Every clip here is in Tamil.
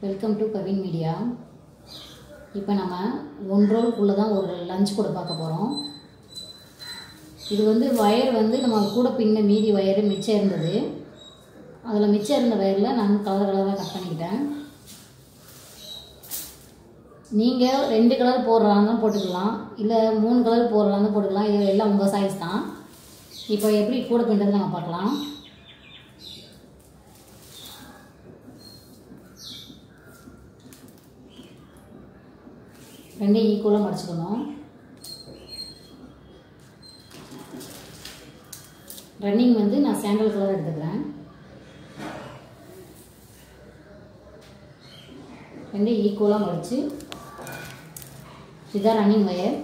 வெல்கம் டு கவின் மீடியா இப்போ நம்ம ஒன் ரோல்குள்ளே தான் ஒரு லஞ்ச் கூட பார்க்க போகிறோம் இது வந்து வயர் வந்து நம்ம கூட பின்ன மீதி வயர் மிச்சம் இருந்தது அதில் மிச்சம் இருந்த வயரில் நான் கலர் கலராக கட் பண்ணிக்கிட்டேன் நீங்கள் ரெண்டு கலர் போடுறாங்க போட்டுக்கலாம் இல்லை மூணு கலர் போடுறாங்க போட்டுக்கலாம் இது எல்லாம் உங்கள் சைஸ் தான் இப்போ எப்படி கூட பின்னுறது நம்ம பார்க்கலாம் ரெண்டையும் ஈக்குவலாக மடிச்சுக்கணும் ரன்னிங் வந்து நான் சாண்டல் கலர் எடுத்துக்கிறேன் ரெண்டையும் ஈக்குவலாக மடித்து இதுதான் ரன்னிங் வயர்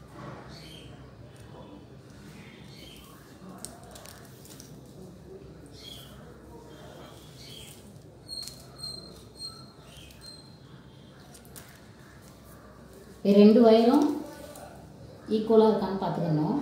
இது ரெண்டு வயரும் ஈக்குவலாக இருக்கான்னு பார்த்துக்கணும்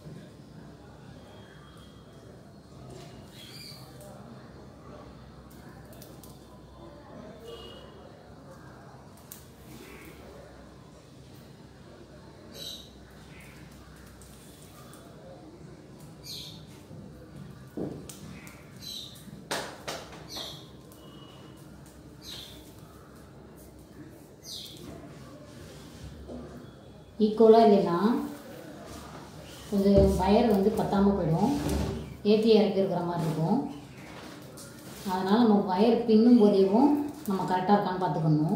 ஈக்குவலாக இல்லைன்னா கொஞ்சம் வயர் வந்து பத்தாமல் போயிடும் ஏற்றி இறக்கி இருக்கிற மாதிரி இருக்கும் அதனால் நம்ம வயர் பின்னும் போதேவும் நம்ம கரெக்டாக இருக்கான்னு பார்த்துக்கணும்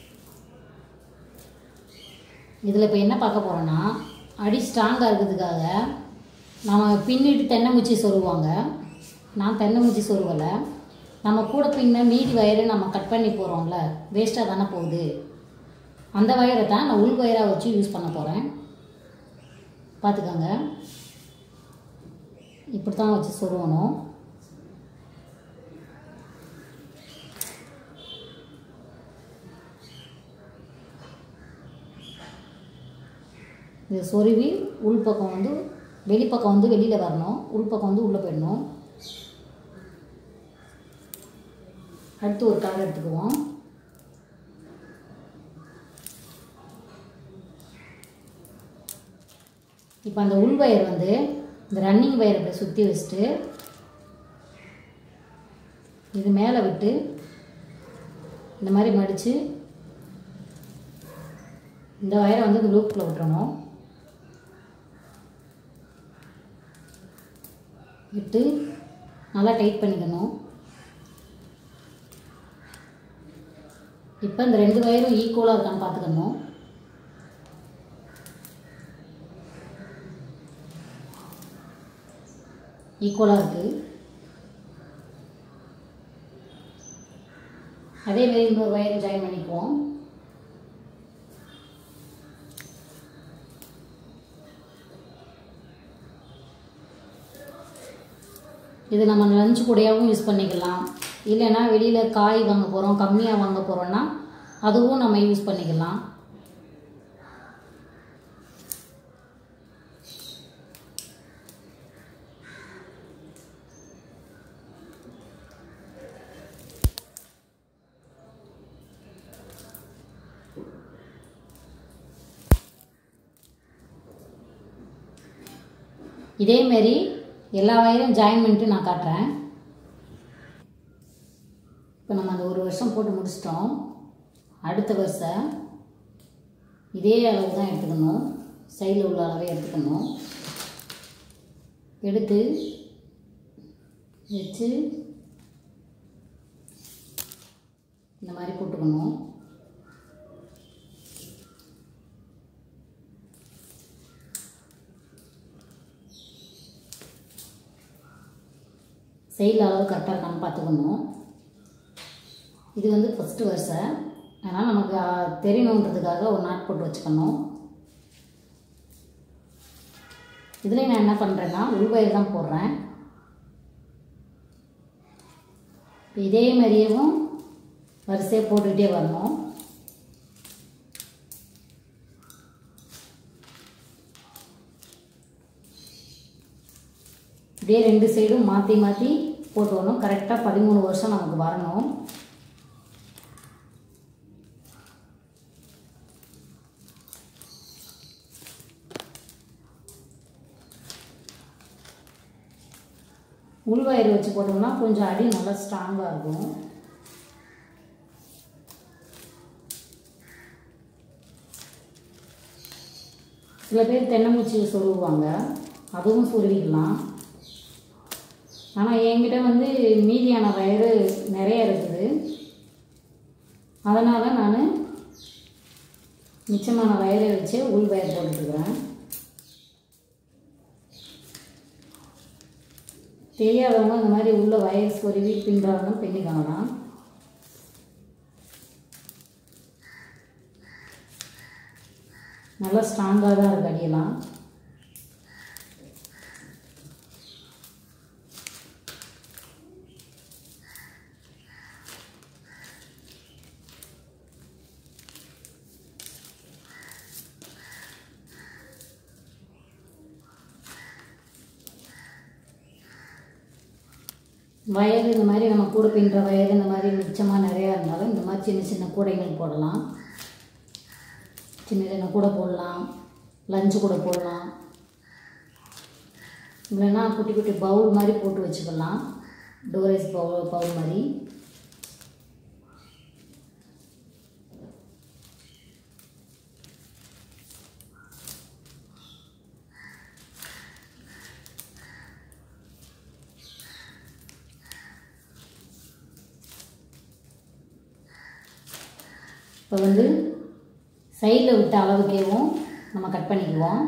இதில் இப்போ என்ன பார்க்க போகிறோன்னா அடி ஸ்ட்ராங்காக இருக்கிறதுக்காக நம்ம பின்னிட்டு தென்னங்குச்சி சொருவாங்க நான் தென்னங்குச்சி சொருவலை நம்ம கூட பின்ன மீதி வயரை நம்ம கட் பண்ணி போகிறோம்ல வேஸ்ட்டாக தானே போகுது அந்த வயரை தான் நான் உள் வயராக வச்சு யூஸ் பண்ண போகிறேன் பார்த்துக்கோங்க இப்படி தான் வச்சு சொருவணும் இது சொருவி உள் பக்கம் வந்து வெளிப்பக்கம் வந்து வெளியில் வரணும் உள் பக்கம் வந்து உள்ளே போயிடணும் அடுத்து ஒரு கலர் எடுத்துக்குவோம் இப்போ அந்த உள் வயர் வந்து இந்த ரன்னிங் வயர் அப்படி சுற்றி வச்சுட்டு இது மேலே விட்டு இந்த மாதிரி மடித்து இந்த வயரை வந்து இந்த லூப்பில் விட்டுறணும் விட்டு நல்லா டைட் பண்ணிக்கணும் இப்போ இந்த ரெண்டு வயரும் ஈக்குவலாக இருக்கான்னு பார்த்துக்கணும் ஈக்குவலாக இருக்குது அதேமாரி இன்னொரு வயரை ஜாயின் பண்ணிக்குவோம் இது நம்ம லஞ்ச் கூடையாகவும் யூஸ் பண்ணிக்கலாம் இல்லைன்னா வெளியில் காய் வாங்க போகிறோம் கம்மியாக வாங்க போகிறோன்னா அதுவும் நம்ம யூஸ் பண்ணிக்கலாம் இதேமாரி எல்லா வயரும் ஜாயின் பண்ணிட்டு நான் காட்டுறேன் இப்போ நம்ம அந்த ஒரு வருஷம் போட்டு முடிச்சிட்டோம் அடுத்த வருஷம் இதே அளவு தான் எடுத்துக்கணும் சைடில் உள்ள அளவே எடுத்துக்கணும் எடுத்து வச்சு இந்த மாதிரி போட்டுக்கணும் சைடில் அளவு கரெக்டாக இருக்கான்னு பார்த்துக்கணும் இது வந்து ஃபஸ்ட்டு வருஷம் அதனால் நமக்கு ஆ, தெரியணுன்றதுக்காக ஒரு நாட் போட்டு வச்சுக்கணும் இதுலேயும் நான் என்ன பண்ணுறேன்னா உள்வயர் தான் போடுறேன் இப்போ இதே மாதிரியேவும் வரிசையாக போட்டுக்கிட்டே வரணும் இப்படியே ரெண்டு சைடும் மாற்றி மாற்றி போட்டு வரணும் கரெக்டாக பதிமூணு வருஷம் நமக்கு வரணும் உள்வயர் வச்சு போட்டோம்னா கொஞ்சம் அடி நல்லா ஸ்ட்ராங்காக இருக்கும் சில பேர் தென்னங்குச்சியை சொருகுவாங்க அதுவும் சொருவிக்கலாம் ஆனால் என்கிட்ட வந்து மீதியான வயரு நிறைய இருக்குது அதனால் நான் மிச்சமான வயரை வச்சு உள் வயர் போட்டுட்டுருக்குறேன் தெரியாதவங்க இந்த மாதிரி உள்ள வயர் சொருவி பின்றாலும் பின்னிக்காங்கலாம் நல்லா ஸ்ட்ராங்காக தான் இருக்கு அடியெல்லாம் வயர் இந்த மாதிரி நம்ம கூட பின்னுற வயர் இந்த மாதிரி மிச்சமாக நிறையா இருந்தாலும் இந்த மாதிரி சின்ன சின்ன கூடைகள் போடலாம் சின்ன சின்ன கூடை போடலாம் லஞ்சு கூட போடலாம் இல்லைன்னா குட்டி குட்டி பவுல் மாதிரி போட்டு வச்சுக்கலாம் டோரேஸ் பவுல் பவுல் மாதிரி இப்போ வந்து சைடில் விட்ட அளவுக்கேவும் நம்ம கட் பண்ணிக்குவோம்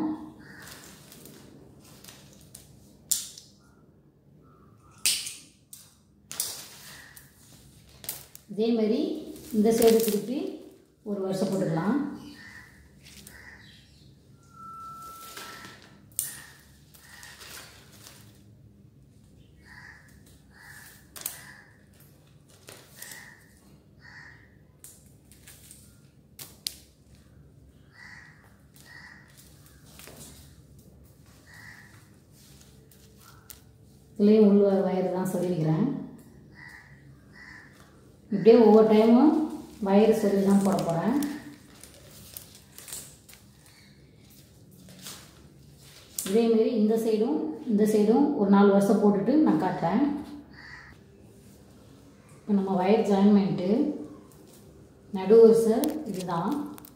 இதே மாதிரி இந்த சைடு திருப்பி ஒரு வருஷம் போட்டுக்கலாம் இதுலேயும் உள்ள வயறு தான் சொல்லியிருக்கிறேன் இப்படியே ஒவ்வொரு டைமும் வயறு சொல்லி தான் போட போகிறேன் இதேமாரி இந்த சைடும் இந்த சைடும் ஒரு நாலு வருஷம் போட்டுட்டு நான் காட்டுறேன் இப்போ நம்ம வயர் ஜாயின் பண்ணிட்டு நடு வரிசை இதுதான்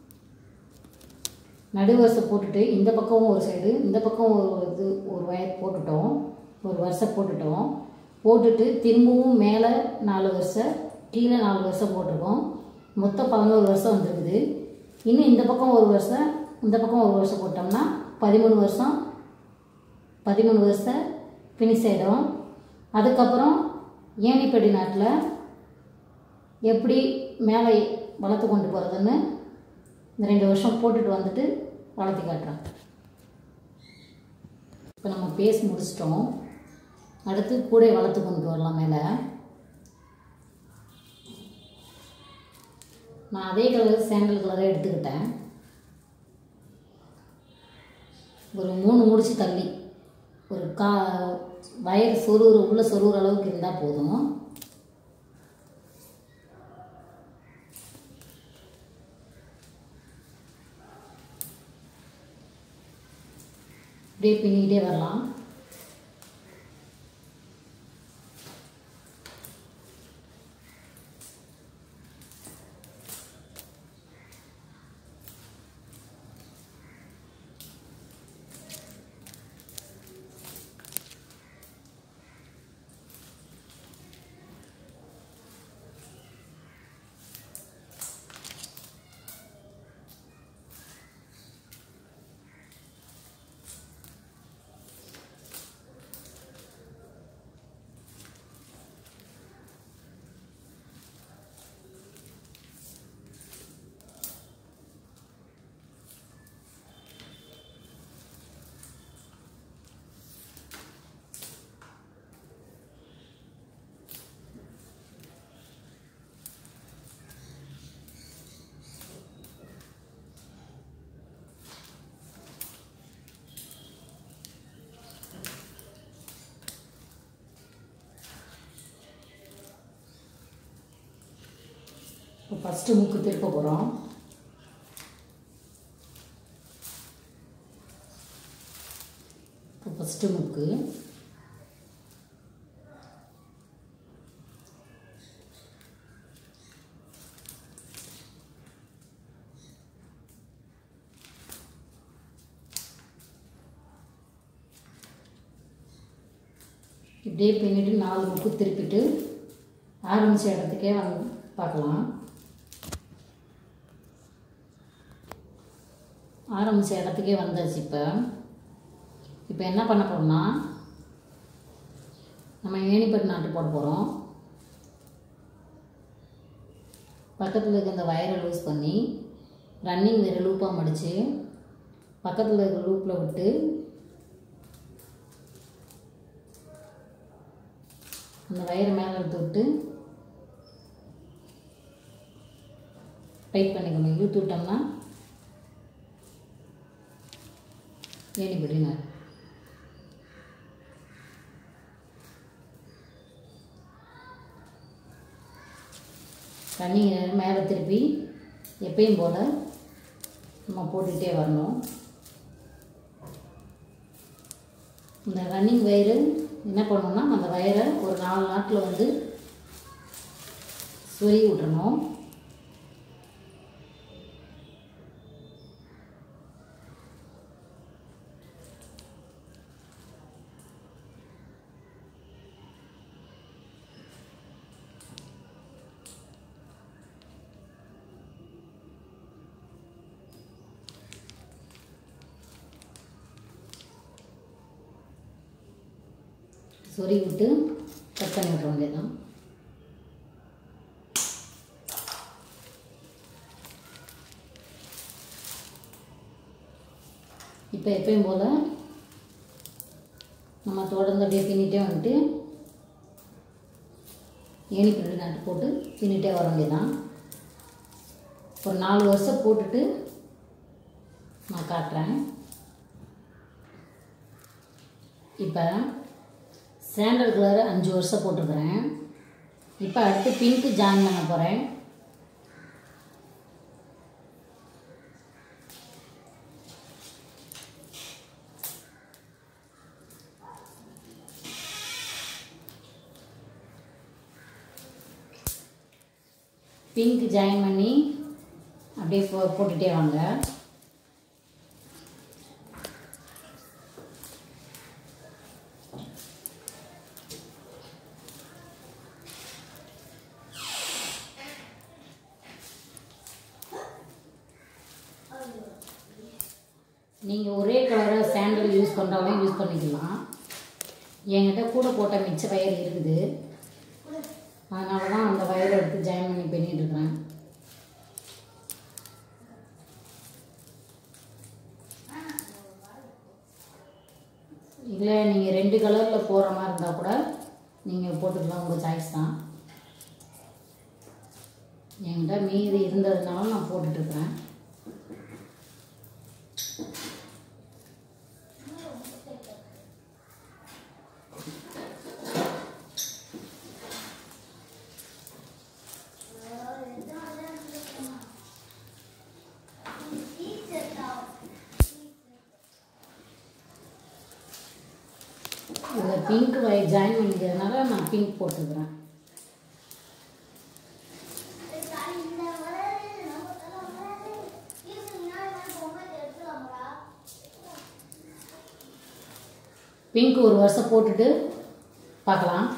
நடு வரிசை போட்டுட்டு இந்த பக்கமும் ஒரு சைடு இந்த பக்கம் ஒரு இது ஒரு வயர் போட்டுட்டோம் ஒரு வருஷம் போட்டுட்டோம் போட்டுட்டு திரும்பவும் மேலே நாலு வருஷம் கீழே நாலு வருஷம் போட்டிருக்கோம் மொத்தம் பதினோரு வருஷம் வந்துருக்குது இன்னும் இந்த பக்கம் ஒரு வருஷம் இந்த பக்கம் ஒரு வருஷம் போட்டோம்னா பதிமூணு வருஷம் பதிமூணு வருஷம் ஃபினிஷ் ஆகிடும் அதுக்கப்புறம் ஏணிப்படி நாட்டில் எப்படி மேலே வளர்த்து கொண்டு போகிறதுன்னு இந்த ரெண்டு வருஷம் போட்டுட்டு வந்துட்டு வளர்த்தி காட்டுறேன் இப்போ நம்ம பேசி முடிச்சிட்டோம் அடுத்து கூடை வளர்த்து கொண்டு வரலாம் மேலே நான் அதே கலர் சாண்டல் கலரை எடுத்துக்கிட்டேன் ஒரு மூணு முடிச்சு தள்ளி ஒரு கா வயர் சொருகிற உள்ள சொருகிற அளவுக்கு இருந்தால் போதும் அப்படியே பின்னிக்கிட்டே வரலாம் இப்போ ஃபஸ்ட்டு முக்கு திருப்ப போகிறோம் இப்போ ஃபஸ்ட்டு முக்கு இப்படியே பின்னிட்டு நாலு முக்கு திருப்பிட்டு ஆரம்பித்த இடத்துக்கே வந்து பார்க்கலாம் ஆரம்பித்த இடத்துக்கே வந்தாச்சு இப்போ இப்போ என்ன பண்ண போகிறோம்னா நம்ம ஏணிப்பட்டு நாட்டு போட போகிறோம் பக்கத்தில் இருக்க இந்த வயரை லூஸ் பண்ணி ரன்னிங் வேறு லூப்பாக மடித்து பக்கத்தில் இருக்க லூப்பில் விட்டு அந்த வயரை மேலே எடுத்து விட்டு டைட் பண்ணிக்கணும் இழுத்து விட்டோம்னா ஏணிப்படினார் ரன்னிங் மேலே திருப்பி எப்பயும் போல் நம்ம போட்டுக்கிட்டே வரணும் இந்த ரன்னிங் வயரு என்ன பண்ணணும்னா அந்த வயரை ஒரு நாலு நாட்டில் வந்து சொருகி விட்டுறணும் சொருகி விட்டு கட் பண்ணி விட்ற வேண்டியதுதான் இப்போ எப்பயும் போல் நம்ம தொடர்ந்து அப்படியே பின்னிட்டே வந்துட்டு ஏணி பின்னாடி நட்டு போட்டு பின்னிட்டே வர வேண்டியதுதான் ஒரு நாலு வருஷம் போட்டுட்டு நான் காட்டுறேன் இப்போ சாண்டல் கலர் அஞ்சு வருஷம் போட்டிருக்கிறேன் இப்போ அடுத்து பிங்க்கு ஜாயின் பண்ண போகிறேன் பிங்க் ஜாயின் பண்ணி அப்படியே போ போட்டுகிட்டே வாங்க நீங்கள் ஒரே கலராக சாண்டல் யூஸ் பண்ணுறவங்க யூஸ் பண்ணிக்கலாம் என்கிட்ட கூட போட்ட மிச்ச வயர் இருக்குது அதனால தான் அந்த வயரை எடுத்து ஜாயின் பண்ணி பண்ணிட்டு இருக்கிறேன் இல்லை நீங்கள் ரெண்டு கலரில் போகிற மாதிரி இருந்தால் கூட நீங்கள் போட்டுக்கலாம் உங்கள் சாய்ஸ் தான் என்கிட்ட மீதி இருந்ததுனால நான் போட்டுட்ருக்குறேன் இதில் பிங்க் வய ஜாயின் பண்ணிக்கிறதுனால நான் பிங்க் போட்டுக்கிறேன் பிங்க் ஒரு வருஷம் போட்டுட்டு பார்க்கலாம்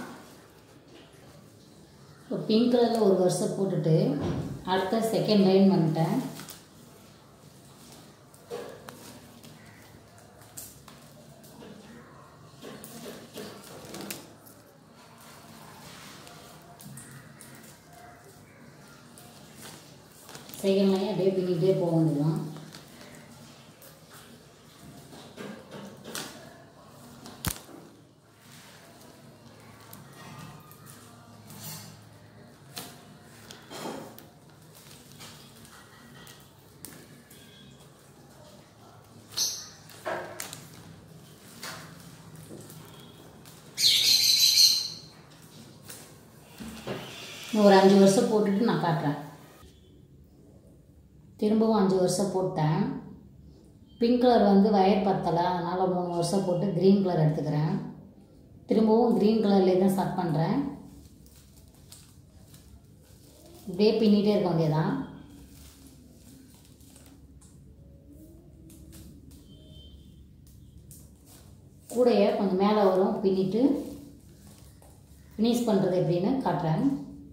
இப்போ பிங்க் கலரில் ஒரு வருஷம் போட்டுட்டு அடுத்த செகண்ட் லைன் பண்ணிட்டேன் செகண்ட் லைன் அப்படியே பின்னிக்கிட்டே போக வேண்டியதான் இன்னும் ஒரு அஞ்சு வருஷம் போட்டுட்டு நான் காட்டுறேன் திரும்பவும் அஞ்சு வருஷம் போட்டேன் பிங்க் கலர் வந்து வயர் பத்தலை அதனால் மூணு வருஷம் போட்டு க்ரீன் கலர் எடுத்துக்கிறேன் திரும்பவும் க்ரீன் கலர்லேயே தான் ஸ்டார்ட் பண்ணுறேன் இப்படியே பின்னிட்டே இருக்க வேண்டியதான் கூடைய கொஞ்சம் மேலே வரும் பின்னிட்டு ஃபினிஷ் பண்ணுறது எப்படின்னு காட்டுறேன்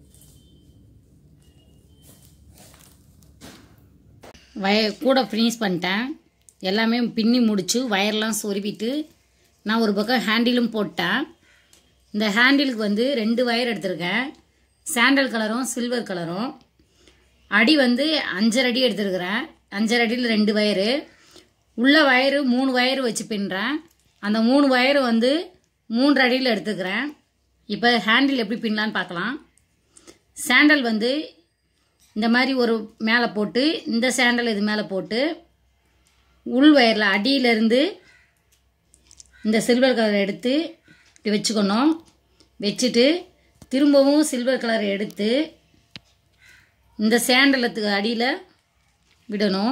வய கூட ஃபினிஷ் பண்ணிட்டேன் எல்லாமே பின்னி முடிச்சு வயர்லாம் சொருவிட்டு நான் ஒரு பக்கம் ஹேண்டிலும் போட்டேன் இந்த ஹேண்டிலுக்கு வந்து ரெண்டு வயர் எடுத்திருக்கேன் சாண்டல் கலரும் சில்வர் கலரும் அடி வந்து அஞ்சரை அடி எடுத்திருக்கிறேன் அஞ்சரை அடியில் ரெண்டு வயரு உள்ள வயரு மூணு வயரு வச்சு பின்னுறேன் அந்த மூணு வயரு வந்து மூன்று அடியில் எடுத்துக்கிறேன் இப்போ ஹேண்டில் எப்படி பின்னலான்னு பார்க்கலாம் சாண்டல் வந்து இந்த மாதிரி ஒரு மேலே போட்டு இந்த சாண்டல் இது மேலே போட்டு உள் வயரில் அடியிலேருந்து இந்த சில்வர் கலர் எடுத்து இப்படி வச்சுக்கணும் வச்சுட்டு திரும்பவும் சில்வர் கலர் எடுத்து இந்த சேண்டலத்துக்கு அடியில் விடணும்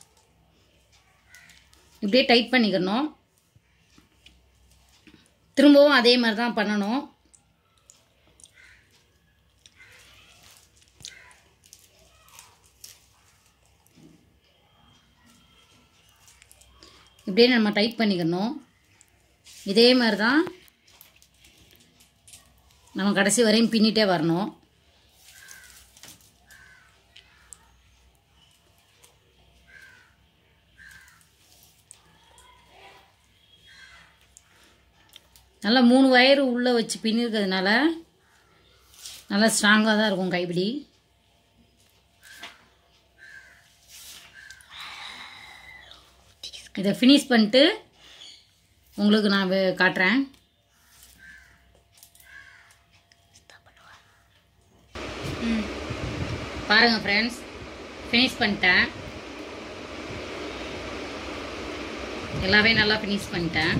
இப்படியே டைட் பண்ணிக்கணும் திரும்பவும் அதே மாதிரி தான் பண்ணணும் இப்படியே நம்ம டைட் பண்ணிக்கணும் இதே மாதிரி தான் நம்ம கடைசி வரையும் பின்னிட்டே வரணும் நல்லா மூணு வயர் உள்ளே வச்சு பின்னிருக்கிறதுனால நல்லா ஸ்ட்ராங்காக தான் இருக்கும் கைப்பிடி இதை ஃபினிஷ் பண்ணிட்டு உங்களுக்கு நான் வே- காட்டுறேன் பாருங்கள் ஃப்ரெண்ட்ஸ் ஃபினிஷ் பண்ணிட்டேன் எல்லாமே நல்லா ஃபினிஷ் பண்ணிட்டேன்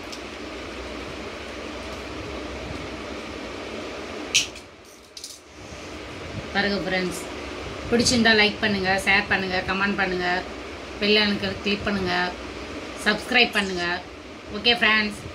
பாருங்கள் ஃப்ரெண்ட்ஸ் பிடிச்சிருந்தா லைக் பண்ணுங்கள் ஷேர் பண்ணுங்கள் கமெண்ட் பண்ணுங்கள் பெல் எனக்கு கிளிக் பண்ணுங்கள் சப்ஸ்கிரைப் பண்ணுங்கள் ஓகே ஃப்ரெண்ட்ஸ்